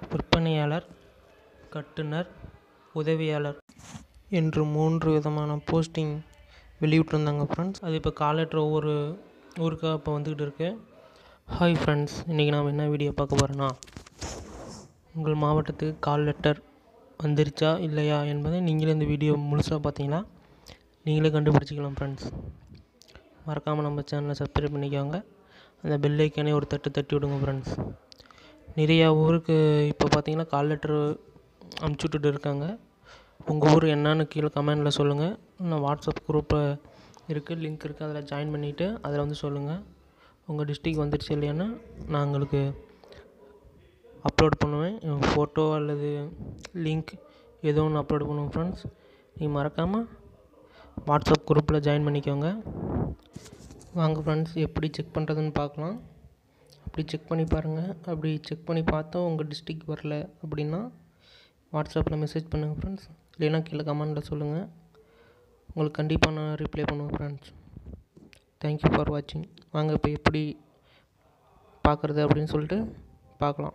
விற்பனையாளர் கட்டுனர் உதவியாளர் என்று மூன்று விதமான போஸ்டிங் வெளியிட்டிருந்தாங்க ஃப்ரெண்ட்ஸ் அது இப்போ கால் லெட்டர் ஒவ்வொரு ஊருக்காக இப்போ வந்துக்கிட்டு இருக்கு ஹாய் ஃப்ரெண்ட்ஸ் இன்றைக்கி நாம் என்ன வீடியோ பார்க்க போகிறோன்னா உங்கள் மாவட்டத்துக்கு கால் லெட்டர் வந்துருச்சா இல்லையா என்பதை நீங்களே இந்த வீடியோ முழுசாக பார்த்தீங்கன்னா நீங்களே கண்டுபிடிச்சிக்கலாம் ஃப்ரெண்ட்ஸ் மறக்காமல் நம்ம சேனலை சப்ஸ்கிரைப் பண்ணிக்கோங்க அந்த பெல் ஐக்கானே ஒரு தட்டு தட்டி விடுங்க ஃப்ரெண்ட்ஸ் நிறையா ஊருக்கு இப்போ பார்த்தீங்கன்னா கால் லெட்ரு அமுச்சு விட்டுட்டு இருக்காங்க உங்கள் ஊர் என்னன்னு கீழே கமெண்டில் சொல்லுங்கள் நான் வாட்ஸ்அப் குரூப்பில் இருக்குது லிங்க் இருக்குது அதில் ஜாயின் பண்ணிவிட்டு அதில் வந்து சொல்லுங்கள் உங்கள் டிஸ்ட்ரிக் வந்துடுச்சு இல்லையான்னு நான் உங்களுக்கு அப்லோட் பண்ணுவேன் ஃபோட்டோ அல்லது லிங்க் ஏதோ ஒன்று அப்லோட் பண்ணுவேன் ஃப்ரெண்ட்ஸ் நீங்கள் மறக்காமல் வாட்ஸ்அப் குரூப்பில் ஜாயின் பண்ணிக்கோங்க வாங்க ஃப்ரெண்ட்ஸ் எப்படி செக் பண்ணுறதுன்னு பார்க்கலாம் அப்படி செக் பண்ணி பாருங்கள் அப்படி செக் பண்ணி பார்த்தோம் உங்கள் டிஸ்ட்ரிக் வரல அப்படின்னா வாட்ஸ்அப்பில் மெசேஜ் பண்ணுங்கள் ஃப்ரெண்ட்ஸ் இல்லைன்னா கீழே கமெண்டில் சொல்லுங்கள் உங்களுக்கு கண்டிப்பாக நான் ரிப்ளை பண்ணுவேன் ஃப்ரெண்ட்ஸ் தேங்க்யூ ஃபார் வாட்சிங் வாங்க இப்போ எப்படி பார்க்குறது அப்படின்னு சொல்லிட்டு பார்க்கலாம்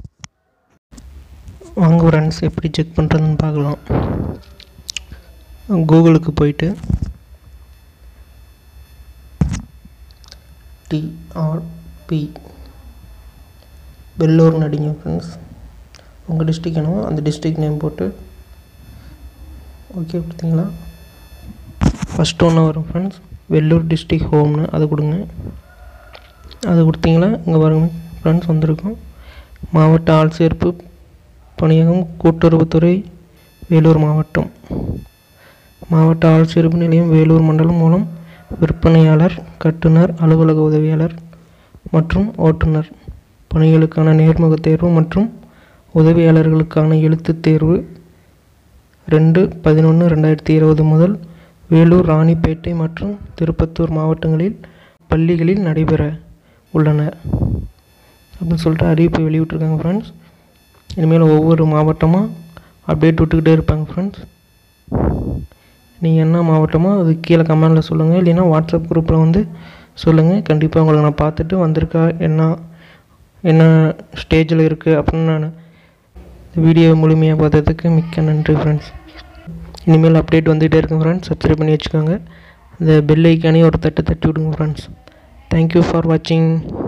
வாங்க ஃப்ரெண்ட்ஸ் எப்படி செக் பண்ணுறதுன்னு பார்க்கலாம் கூகுளுக்கு போயிட்டு டிஆர்பி வெள்ளூர்னு அடிங்க ஃப்ரெண்ட்ஸ் உங்கள் டிஸ்ட்ரிக் என்னவோ அந்த டிஸ்ட்ரிக் நேம் போட்டு ஓகே கொடுத்தீங்களா ஃபஸ்ட் ஒன்று வரும் ஃப்ரெண்ட்ஸ் வெள்ளூர் டிஸ்ட்ரிக் ஹோம்னு அதை கொடுங்க அது கொடுத்தீங்களா இங்கே பாருங்க ஃப்ரெண்ட்ஸ் வந்திருக்கும் மாவட்ட ஆள் சேர்ப்பு பணியகம் கூட்டுறவுத்துறை வேலூர் மாவட்டம் மாவட்ட ஆள் சேர்ப்பு நிலையம் வேலூர் மண்டலம் மூலம் விற்பனையாளர் கட்டுனர் அலுவலக உதவியாளர் மற்றும் ஓட்டுநர் பணிகளுக்கான நேர்முகத் தேர்வு மற்றும் உதவியாளர்களுக்கான எழுத்துத் தேர்வு ரெண்டு பதினொன்று ரெண்டாயிரத்தி இருபது முதல் வேலூர் ராணிப்பேட்டை மற்றும் திருப்பத்தூர் மாவட்டங்களில் பள்ளிகளில் நடைபெற உள்ளன அப்படின்னு சொல்லிட்டு அறிவிப்பு வெளியிட்ருக்காங்க ஃப்ரெண்ட்ஸ் இனிமேல் ஒவ்வொரு மாவட்டமாக அப்டேட் விட்டுக்கிட்டே இருப்பாங்க ஃப்ரெண்ட்ஸ் நீங்கள் என்ன மாவட்டமோ அது கீழே கமெண்டில் சொல்லுங்கள் இல்லைன்னா வாட்ஸ்அப் குரூப்பில் வந்து சொல்லுங்கள் கண்டிப்பாக உங்களுக்கு நான் பார்த்துட்டு வந்திருக்கா என்ன என்ன ஸ்டேஜில் இருக்குது அப்படின்னு நான் வீடியோ முழுமையாக பார்த்ததுக்கு மிக்க நன்றி ஃப்ரெண்ட்ஸ் இனிமேல் அப்டேட் வந்துகிட்டே இருக்கும் ஃப்ரெண்ட்ஸ் சப்ஸ்கிரைப் பண்ணி வச்சுக்கோங்க இந்த பெல் ஐக்கானே ஒரு தட்டு தட்டி விடுங்க ஃப்ரெண்ட்ஸ் தேங்க்யூ ஃபார் வாட்சிங்